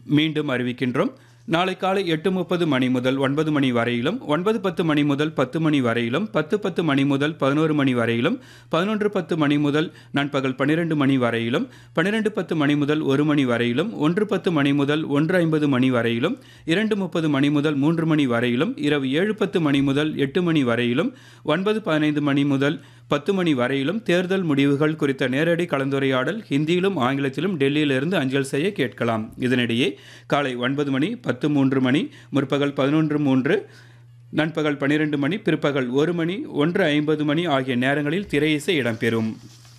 மீண்டும் அறிவிக்கின்றோம் நாளை காலை எட்டு முப்பது மணி முதல் ஒன்பது மணி வரையிலும் ஒன்பது பத்து மணி முதல் பத்து மணி வரையிலும் பத்து பத்து மணி முதல் பதினோரு மணி வரையிலும் பதினொன்று பத்து மணி முதல் நண்பகல் பன்னிரெண்டு மணி வரையிலும் பன்னிரெண்டு பத்து மணி முதல் ஒரு மணி வரையிலும் ஒன்று பத்து மணி முதல் ஒன்று ஐம்பது மணி வரையிலும் இரண்டு முப்பது மணி முதல் மூன்று மணி வரையிலும் இரவு ஏழு பத்து மணி முதல் எட்டு மணி வரையிலும் ஒன்பது பதினைந்து மணி முதல் பத்து மணி வரையிலும் தேர்தல் முடிவுகள் குறித்த நேரடி கலந்துரையாடல் ஹிந்தியிலும் ஆங்கிலத்திலும் டெல்லியிலிருந்து அஞ்சல் செய்ய கேட்கலாம் இதனிடையே காலை ஒன்பது மணி பத்து மூன்று மணி முற்பகல் பதினொன்று மூன்று நண்பகல் பன்னிரெண்டு மணி பிற்பகல் ஒரு மணி ஒன்று ஐம்பது மணி ஆகிய நேரங்களில் திரையிசை இடம்பெறும்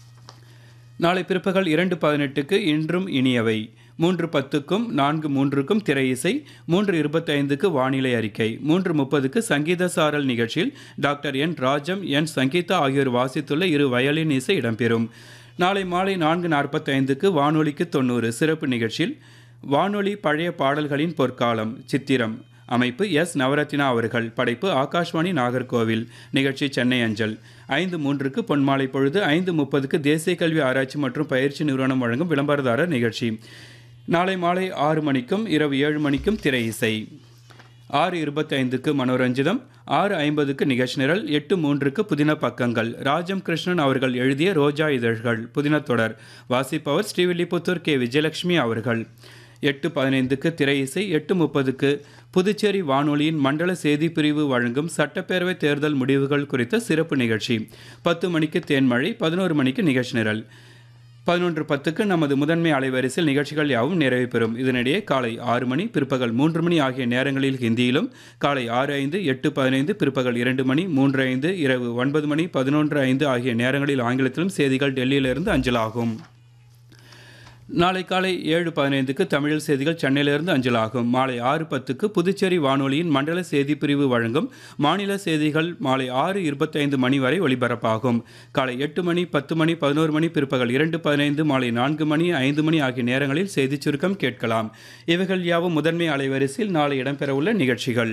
நாளை பிற்பகல் இரண்டு பதினெட்டுக்கு இன்றும் இனியவை மூன்று பத்துக்கும் நான்கு மூன்றுக்கும் திரை இசை மூன்று இருபத்தைந்துக்கு வானிலை அறிக்கை மூன்று முப்பதுக்கு சங்கீத சாரல் நிகழ்ச்சியில் doctor N Rajam N Sangeetha ஆகியோர் வாசித்துள்ள இரு வயலின் இசை இடம்பெறும் நாளை மாலை நான்கு நாற்பத்தைந்துக்கு வானொலிக்கு தொண்ணூறு சிறப்பு நிகழ்ச்சியில் வானொலி பழைய பாடல்களின் பொற்காலம் சித்திரம் அமைப்பு எஸ் நவரத்னா அவர்கள் படைப்பு ஆகாஷ்வாணி நாகர்கோவில் நிகழ்ச்சி சென்னை அஞ்சல் ஐந்து மூன்றுக்கு பொன்மாலை பொழுது ஐந்து முப்பதுக்கு தேசிய கல்வி ஆராய்ச்சி மற்றும் பயிற்சி நிறுவனம் வழங்கும் விளம்பரதாரர் நிகழ்ச்சி நாளை மாலை ஆறு மணிக்கும் இரவு ஏழு மணிக்கும் திரை இசை ஆறு இருபத்தைந்துக்கு மனோரஞ்சிதம் ஆறு ஐம்பதுக்கு நிகழ்ச்சி நிரல் எட்டு மூன்றுக்கு புதின பக்கங்கள் ராஜம் கிருஷ்ணன் அவர்கள் எழுதிய ரோஜா இதழ்கள் புதின தொடர் வாசிப்பவர் ஸ்ரீவில்லிபுத்தூர் கே விஜயலட்சுமி அவர்கள் எட்டு பதினைந்துக்கு திரை இசை எட்டு முப்பதுக்கு புதுச்சேரி வானொலியின் மண்டல செய்தி பிரிவு வழங்கும் சட்டப்பேரவை தேர்தல் முடிவுகள் குறித்த சிறப்பு நிகழ்ச்சி பத்து மணிக்கு தேன்மழை பதினோரு மணிக்கு நிகழ்ச்சி நிரல் பதினொன்று பத்துக்கு நமது முதன்மை அலைவரிசையில் நிகழ்ச்சிகள் யாவும் நிறைவு பெறும் இதனிடையே காலை ஆறு மணி பிற்பகல் மூன்று மணி ஆகிய நேரங்களில் ஹிந்தியிலும் காலை ஆறு ஐந்து எட்டு பதினைந்து பிற்பகல் இரண்டு மணி மூன்று ஐந்து இரவு ஒன்பது மணி பதினொன்று ஐந்து ஆகிய நேரங்களில் ஆங்கிலத்திலும் செய்திகள் டெல்லியிலிருந்து அஞ்சலாகும் நாளை காலை ஏழு பதினைந்துக்கு தமிழில் செய்திகள் சென்னையிலிருந்து அஞ்சலாகும் மாலை ஆறு பத்துக்கு புதுச்சேரி வானொலியின் மண்டல செய்தி பிரிவு வழங்கும் மாநில செய்திகள் மாலை ஆறு இருபத்தைந்து மணி வரை ஒலிபரப்பாகும் காலை எட்டு மணி பத்து மணி பதினோரு மணி பிற்பகல் இரண்டு பதினைந்து மாலை நான்கு மணி ஐந்து மணி ஆகிய நேரங்களில் செய்திச் சுருக்கம் கேட்கலாம் இவைகள் யாவும் முதன்மை அலைவரிசையில் நாளை இடம்பெறவுள்ள நிகழ்ச்சிகள்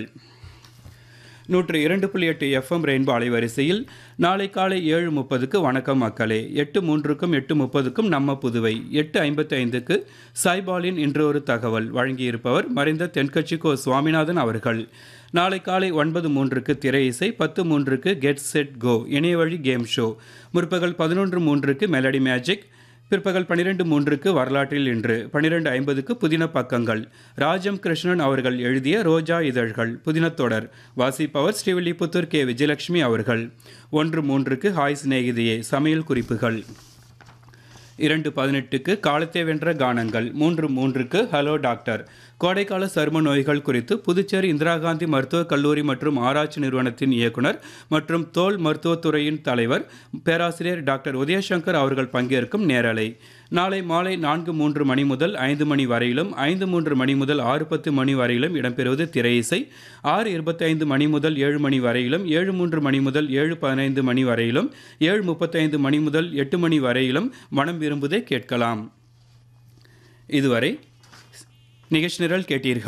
நூற்று இரண்டு புள்ளி எட்டு எஃப்எம் ரெயின்போ அலைவரிசையில் நாளை காலை ஏழு முப்பதுக்கு வணக்கம் மக்களே எட்டு மூன்றுக்கும் எட்டு முப்பதுக்கும் நம்ம புதுவை எட்டு ஐம்பத்தி ஐந்துக்கு சாய்பாலின் இன்று ஒரு தகவல் வழங்கியிருப்பவர் மறைந்த தென்கட்சி கோ சுவாமிநாதன் அவர்கள் நாளை காலை ஒன்பது மூன்றுக்கு திரை இசை பத்து மூன்றுக்கு கெட் செட் கோ இணையவழி கேம் ஷோ முற்பகல் பதினொன்று மூன்றுக்கு மெலடி மேஜிக் பிற்பகல் பன்னிரெண்டு மூன்றுக்கு வரலாற்றில் இன்று பன்னிரெண்டு ஐம்பதுக்கு புதின பக்கங்கள் ராஜம் கிருஷ்ணன் அவர்கள் எழுதிய ரோஜா இதழ்கள் புதினத் தொடர் வாசிப்பவர் ஸ்ரீவில்லிபுத்தூர் கே விஜயலட்சுமி அவர்கள் ஒன்று மூன்றுக்கு ஹாய் சிநேகிதியே சமையல் குறிப்புகள் இரண்டு பதினெட்டுக்கு காலத்தை வென்ற கானங்கள் மூன்று மூன்றுக்கு ஹலோ டாக்டர் கோடைக்கால சரும நோய்கள் குறித்து புதுச்சேரி இந்திரா காந்தி மருத்துவக் கல்லூரி மற்றும் ஆராய்ச்சி நிறுவனத்தின் இயக்குனர் மற்றும் தோல் மருத்துவத்துறையின் தலைவர் பேராசிரியர் டாக்டர் உதயசங்கர் அவர்கள் பங்கேற்கும் நேரலை நாளை மாலை நான்கு மூன்று மணி முதல் ஐந்து மணி வரையிலும் ஐந்து மூன்று மணி முதல் ஆறு பத்து மணி வரையிலும் இடம்பெறுவது திரை இசை ஆறு இருபத்தைந்து மணி முதல் ஏழு மணி வரையிலும் ஏழு மூன்று மணி முதல் ஏழு பதினைந்து மணி வரையிலும் ஏழு முப்பத்தைந்து மணி முதல் எட்டு மணி வரையிலும் மனம் விரும்புவதை கேட்கலாம் இதுவரை நிகழ்ச்சி நிரல் கேட்டீர்கள்